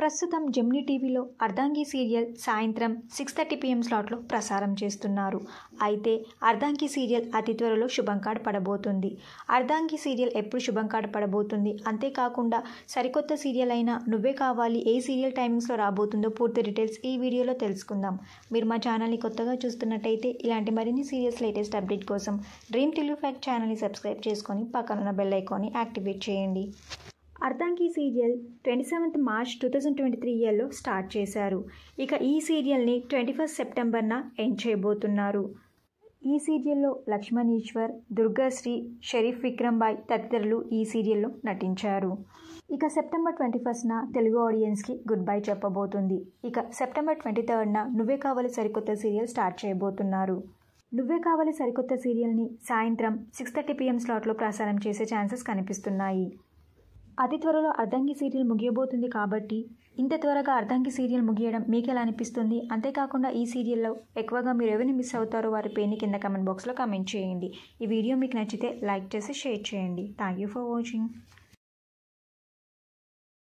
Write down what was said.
ప్రస్తుతం జెమినీ టీవీలో అర్ధాంగి సీరియల్ సాయంత్రం సిక్స్ థర్టీ పిఎం స్లాట్లో ప్రసారం చేస్తున్నారు అయితే అర్ధాంగి సీరియల్ అతి త్వరలో శుభం కార్డ్ పడబోతుంది అర్ధాంగి సీరియల్ ఎప్పుడు శుభం కార్డ్ పడబోతుంది అంతేకాకుండా సరికొత్త సీరియల్ అయిన నువ్వే కావాలి ఏ సీరియల్ టైమింగ్స్లో రాబోతుందో పూర్తి డీటెయిల్స్ ఈ వీడియోలో తెలుసుకుందాం మీరు మా ఛానల్ని కొత్తగా చూస్తున్నట్టయితే ఇలాంటి మరిన్ని సీరియల్స్ లేటెస్ట్ అప్డేట్ కోసం డ్రీమ్ టిల్యూ ఫ్యాక్ట్ ఛానల్ని సబ్స్క్రైబ్ చేసుకొని పక్కనున్న బెల్ ఐకాన్ని యాక్టివేట్ చేయండి Ardhangi serial twenty seventh March two thousand twenty three ఇయర్లో స్టార్ట్ చేశారు ఇక ఈ సీరియల్ని ట్వంటీ ఫస్ట్ సెప్టెంబర్న ఎండ్ చేయబోతున్నారు ఈ సీరియల్లో లక్ష్మణ్ ఈశ్వర్ దుర్గాశ్రీ షరీఫ్ విక్రమ్ బాయ్ తదితరులు ఈ సీరియల్లో నటించారు ఇక సెప్టెంబర్ ట్వంటీ ఫస్ట్న తెలుగు ఆడియన్స్కి గుడ్ బై చెప్పబోతుంది ఇక సెప్టెంబర్ ట్వంటీ థర్డ్న నువ్వే కావాలి సరికొత్త సీరియల్ స్టార్ట్ చేయబోతున్నారు నువ్వే కావాలి సరికొత్త సీరియల్ని సాయంత్రం సిక్స్ థర్టీ పిఎం స్లాట్లో ప్రసారం చేసే ఛాన్సెస్ కనిపిస్తున్నాయి అతి త్వరలో అర్ధంగి సీరియల్ ముగియబోతుంది కాబట్టి ఇంత త్వరగా అర్ధంగి సీరియల్ ముగియడం మీకు ఎలా అనిపిస్తుంది అంతేకాకుండా ఈ సీరియల్లో ఎక్కువగా మీరు ఎవరిని మిస్ అవుతారో వారి పేరుని కింద కమెంట్ బాక్స్లో కమెంట్ చేయండి ఈ వీడియో మీకు నచ్చితే లైక్ చేసి షేర్ చేయండి థ్యాంక్ యూ ఫర్ వాచింగ్